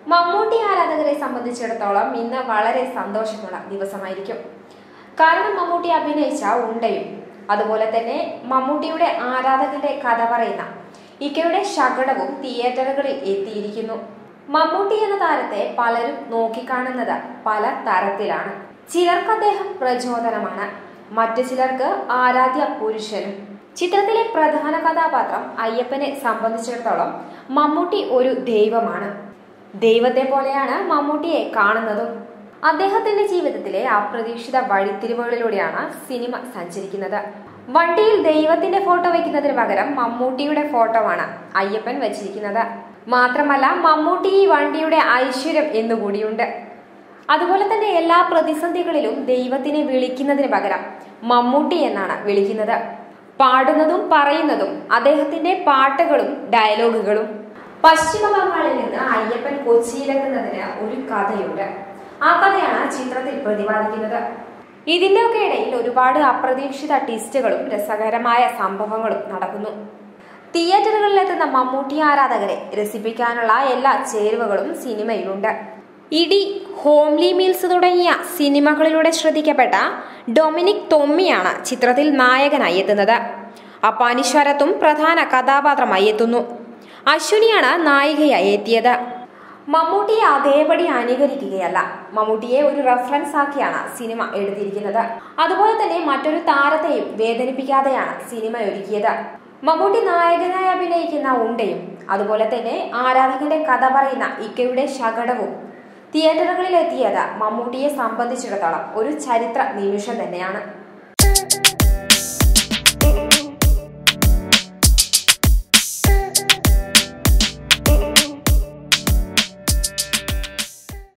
മമ്മൂട്ടി ആരാധകരെ സംബന്ധിച്ചിടത്തോളം ഇന്ന് വളരെ സന്തോഷമുള്ള ദിവസമായിരിക്കും കാരണം മമ്മൂട്ടി അഭിനയിച്ച ഉണ്ടയും അതുപോലെ തന്നെ മമ്മൂട്ടിയുടെ ആരാധകന്റെ കഥ പറയുന്ന ഇക്കയുടെ ശകടവും തിയേറ്ററുകളിൽ എത്തിയിരിക്കുന്നു മമ്മൂട്ടി എന്ന താരത്തെ പലരും നോക്കിക്കാണുന്നത് പല തരത്തിലാണ് ചിലർക്ക് അദ്ദേഹം പ്രചോദനമാണ് മറ്റു ചിലർക്ക് ആരാധ്യ പുരുഷനും ചിത്രത്തിലെ പ്രധാന കഥാപാത്രം അയ്യപ്പനെ സംബന്ധിച്ചിടത്തോളം മമ്മൂട്ടി ഒരു ദൈവമാണ് ദൈവത്തെ പോലെയാണ് മമ്മൂട്ടിയെ കാണുന്നതും അദ്ദേഹത്തിന്റെ ജീവിതത്തിലെ അപ്രതീക്ഷിത വഴിത്തിരിവുകളിലൂടെയാണ് സിനിമ സഞ്ചരിക്കുന്നത് വണ്ടിയിൽ ദൈവത്തിന്റെ ഫോട്ടോ വയ്ക്കുന്നതിന് പകരം മമ്മൂട്ടിയുടെ ഫോട്ടോ ആണ് അയ്യപ്പൻ വെച്ചിരിക്കുന്നത് മാത്രമല്ല മമ്മൂട്ടി ഈ വണ്ടിയുടെ ഐശ്വര്യം എന്നുകൂടിയുണ്ട് അതുപോലെ തന്നെ എല്ലാ പ്രതിസന്ധികളിലും ദൈവത്തിനെ വിളിക്കുന്നതിന് പകരം മമ്മൂട്ടി എന്നാണ് വിളിക്കുന്നത് പാടുന്നതും പറയുന്നതും അദ്ദേഹത്തിന്റെ പാട്ടുകളും ഡയലോഗുകളും പശ്ചിമ ബംഗാളിൽ നിന്ന് അയ്യപ്പൻ കൊച്ചിയിലെത്തുന്നതിന് ഒരു കഥയുണ്ട് ആ കഥയാണ് ചിത്രത്തിൽ പ്രതിപാദിക്കുന്നത് ഇതിന്റെയൊക്കെ ഇടയിൽ ഒരുപാട് അപ്രതീക്ഷിത ട്വിസ്റ്റുകളും രസകരമായ സംഭവങ്ങളും നടക്കുന്നു തിയേറ്ററുകളിലെത്തുന്ന മമ്മൂട്ടി ആരാധകരെ രസിപ്പിക്കാനുള്ള എല്ലാ ചേരുവകളും സിനിമയിലുണ്ട് ഇടി ഹോംലി മീൽസ് തുടങ്ങിയ സിനിമകളിലൂടെ ശ്രദ്ധിക്കപ്പെട്ട ഡൊമിനിക് തൊമ്മിയാണ് ചിത്രത്തിൽ നായകനായി എത്തുന്നത് അപ്പാനി ശരത്തും പ്രധാന കഥാപാത്രമായി എത്തുന്നു അശ്വിനിയാണ് നായികയായി എത്തിയത് മമ്മൂട്ടിയെ അതേപടി അനുകരിക്കുകയല്ല മമ്മൂട്ടിയെ ഒരു റെഫറൻസ് ആക്കിയാണ് സിനിമ എടുത്തിരിക്കുന്നത് അതുപോലെ തന്നെ മറ്റൊരു താരത്തെയും വേദനിപ്പിക്കാതെയാണ് സിനിമ ഒരുക്കിയത് മമ്മൂട്ടി നായകനായി അഭിനയിക്കുന്ന ഉണ്ടയും അതുപോലെ തന്നെ ആരാധകന്റെ കഥ പറയുന്ന ഇക്കയുടെ ശകടവും തിയേറ്ററുകളിൽ എത്തിയത് മമ്മൂട്ടിയെ സംബന്ധിച്ചിടത്തോളം ഒരു ചരിത്ര നിമിഷം തന്നെയാണ്